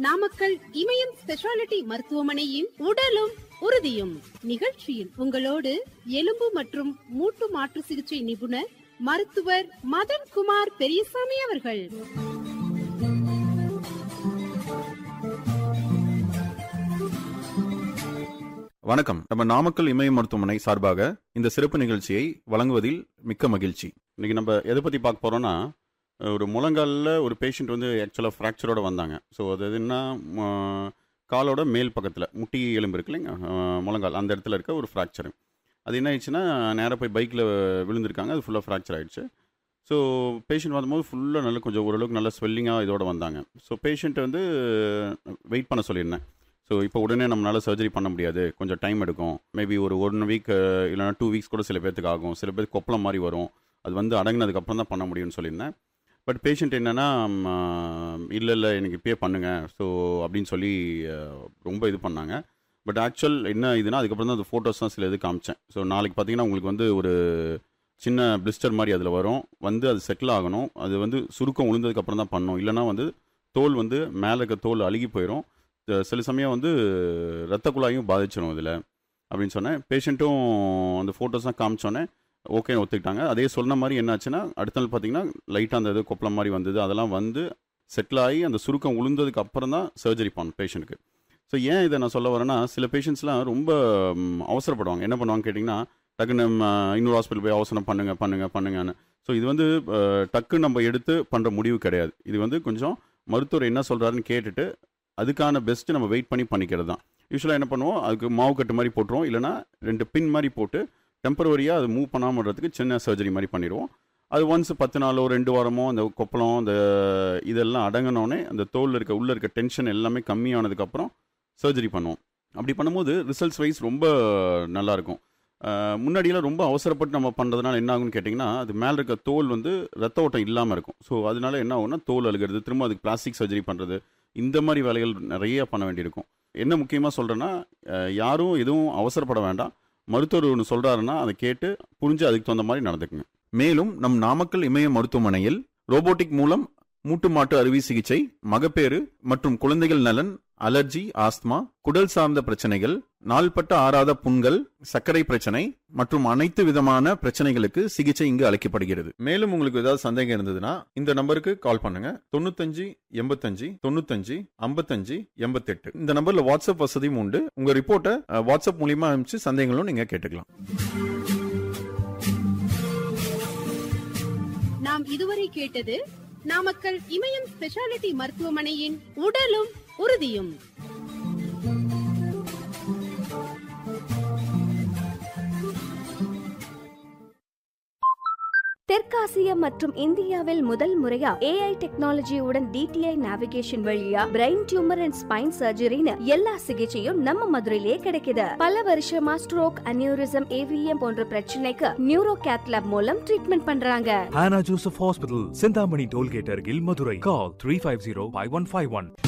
நாமக்கல் இமயம் speciality மருத்துவமனையின் உடலும் உறுதியும் நிகழ்ச்சியில் உங்களோடு எலும்பு மற்றும் மூட்டு மாற்று சிகிச்சை நிபுணர் மருத்துவர் மதன் குமார் பெரியசாமி அவர்கள் வணக்கம் நம்ம நாமக்கல் இமய மருத்துவமனை சார்பாக இந்த சிறப்பு நிகழ்ச்சியை வழங்குவதில் மிக்க மகிழ்ச்சி இன்னைக்கு நம்ம எதை பற்றி பார்க்க போகிறோம்னா ஒரு முழங்காலில் ஒரு பேஷண்ட் வந்து ஆக்சுவலாக ஃப்ராக்சரோட வந்தாங்க ஸோ அது என்ன ம, காலோட மேல் பக்கத்தில் முட்டி எலும்பு இருக்கு இல்லைங்க அஹ், முழங்கால் அந்த இடத்துல இருக்க ஒரு ஃப்ராக்சர் அது என்ன ஆயிடுச்சுன்னா நேராக போய் பைக்கில் விழுந்திருக்காங்க அது ஃபுல்லாக ஃப்ராக்சர் ஆயிடுச்சு ஸோ பேஷண்ட் வரும்போது ஃபுல்லாக நல்ல கொஞ்சம் ஓரளவுக்கு நல்ல ஸ்வெல்லிங்காக இதோட வந்தாங்க ஸோ பேஷண்ட்டை வந்து வெயிட் பண்ண சொல்லியிருந்தேன் ஸோ இப்போ உடனே நம்மளால சர்ஜரி பண்ண முடியாது கொஞ்சம் டைம் எடுக்கும் மேபி ஒரு ஒன் வீக் இல்லைனா டூ வீக்ஸ் கூட சில பேர்த்துக்கு ஆகும் சில பேர் கொப்பளம் மாதிரி வரும் அது வந்து அடங்கினதுக்கு அப்புறம் தான் பண்ண முடியும்னு சொல்லியிருந்தேன் பட் பேஷண்ட் என்னென்னா இல்லை இல்லை எனக்கு இப்பயே பண்ணுங்க ஸோ அப்படின்னு சொல்லி அஹ், ரொம்ப இது பண்ணாங்க பட் ஆக்சுவல் என்ன இதுனா அதுக்கப்புறம் தான் அந்த ஃபோட்டோஸ் தான் சில இது காமிச்சேன் ஸோ நாளைக்கு பார்த்தீங்கன்னா உங்களுக்கு வந்து ஒரு சின்ன பிளிஸ்டர் மாதிரி அதில் வரும் வந்து அது செட்டில் ஆகணும் அது வந்து சுருக்கம் விழுந்ததுக்கு அப்புறம் தான் பண்ணணும் இல்லைனா வந்து தோல் வந்து மேலே இருக்க தோல் அழுகி போயிடும் த- சில சமயம் வந்து ரத்த குழாயும் பாதிச்சிடும் இதில் அப்படின்னு சொன்னேன் பேஷண்ட்டும் அந்த ஃபோட்டோஸ்லாம் காமிச்சோன்னே ஓகே ஒத்துக்கிட்டாங்க அதே சொன்ன மாதிரி என்னாச்சுன்னா அடுத்த நாள் பார்த்தீங்கன்னா லைட்டாக அந்த இது கொப்பளம் மாதிரி வந்தது அதெல்லாம் வந்து செட்டில் ஆகி அந்த சுருக்கம் உளுந்ததுக்கு அப்புறம் தான் சர்ஜரி பண்ணணும் பேஷண்ட்டுக்கு ஸோ ஏன் இதை நான் சொல்ல வரேன்னா சில பேஷண்ட்ஸ்லாம் ரொம்ப ம், அவசரப்படுவாங்க என்ன பண்ணுவாங்க கேட்டிங்கன்னா டக்குன்னு நம்ம இன்னொரு ஹாஸ்பிட்டல் போய் அவசரம் பண்ணுங்க பண்ணுங்க பண்ணுங்கன்னு ஸோ இது வந்து அஹ், டக்குன்னு நம்ம எடுத்து பண்ணுற முடிவு கிடையாது இது வந்து கொஞ்சம் மருத்துவர் என்ன சொல்கிறாருன்னு கேட்டுட்டு அதுக்கான பெஸ்ட்டு நம்ம வெயிட் பண்ணி பண்ணிக்கிறது தான் யூஸ்வலாக என்ன பண்ணுவோம் அதுக்கு மாவு கட்டு மாதிரி போட்டுருவோம் இல்லைனா ரெண்டு பின் மாதிரி போட்டு டெம்பரவரியாக அது மூவ் பண்ணாமல் விடுறதுக்கு சின்ன சர்ஜரி மாதிரி பண்ணிடுவோம் அது ஒன்ஸ் பத்து நாளோ ரெண்டு வாரமோ அந்த கொப்பளம் அந்த இதெல்லாம் அடங்கினோடனே அந்த தோலில் இருக்க உள்ளே இருக்க டென்ஷன் எல்லாமே கம்மியானதுக்கப்புறம் சர்ஜரி பண்ணுவோம் அப்படி பண்ணும்போது ரிசல்ட்ஸ் வைஸ் ரொம்ப நல்லாயிருக்கும் முன்னாடியெல்லாம் ரொம்ப அவசரப்பட்டு நம்ம பண்ணுறதுனால என்ன ஆகும்னு கேட்டிங்கன்னா அது மேலே இருக்க தோல் வந்து ரத்த ஓட்டம் இல்லாமல் இருக்கும் ஸோ அதனால என்ன ஆகும்னா தோல் அழுகிறது திரும்ப அதுக்கு பிளாஸ்டிக் சர்ஜரி பண்ணுறது இந்த மாதிரி வேலைகள் நிறைய பண்ண வேண்டியிருக்கும் என்ன முக்கியமாக சொல்கிறேன்னா யாரும் எதுவும் அவசரப்பட வேண்டாம் மருத்துவர் ஒன்று சொல்கிறாருன்னா அதை கேட்டு புரிஞ்சு அதுக்கு தகுந்த மாதிரி நடந்துக்குங்க மேலும் நம் நாமக்கல் இமய மருத்துவமனையில் ரோபோட்டிக் மூலம் மூட்டு மாட்டு அறுவை சிகிச்சை மகப்பேறு மற்றும் குழந்தைகள் நலன் அலர்ஜி ஆஸ்துமா குடல் சார்ந்த பிரச்சனைகள் நாள்பட்ட ஆறாத புண்கள் சர்க்கரை பிரச்சனை மற்றும் அனைத்து விதமான பிரச்சனைகளுக்கு சிகிச்சை இங்கு அளிக்கப்படுகிறது மேலும் உங்களுக்கு ஏதாவது சந்தேகம் இருந்ததுன்னா இந்த நம்பருக்கு கால் பண்ணுங்க தொண்ணூத்தஞ்சு எண்பத்தஞ்சு தொண்ணூத்தஞ்சு ஐம்பத்தஞ்சு எண்பத்தெட்டு இந்த நம்பர்ல வாட்ஸ்அப் வசதியும் உண்டு உங்க ரிப்போர்ட்டை அஹ், வாட்ஸ்அப் மூலியமா அனுப்பிச்சு சந்தேகங்களும் நீங்க கேட்டுக்கலாம் நாம் இதுவரை கேட்டது நாமக்கல் இமயம் ஸ்பெஷாலிட்டி மருத்துவமனையின் உடலும் உறுதியும் தெற்காசியா மற்றும் இந்தியாவில் முதல் முறையா ஏஐ டெக்னாலஜியுடன் டிடிஐ நேவிகேஷன் வழியா பிரெயின் டியூமர் அண்ட் ஸ்பைன் சர்ஜரின்னு எல்லா சிகிச்சையும் நம்ம மதுரையிலேயே கிடைக்குது பல வருஷமா ஸ்ட்ரோக் அனியூரிசம் ஏவிஎம் போன்ற பிரச்சனைக்கு நியூரோ கேத்லாப் மூலம் ட்ரீட்மெண்ட் பண்றாங்க Hannah Joseph Hospital, Sindhamani Tollgate, Argil, Madurai. Call 350 5151.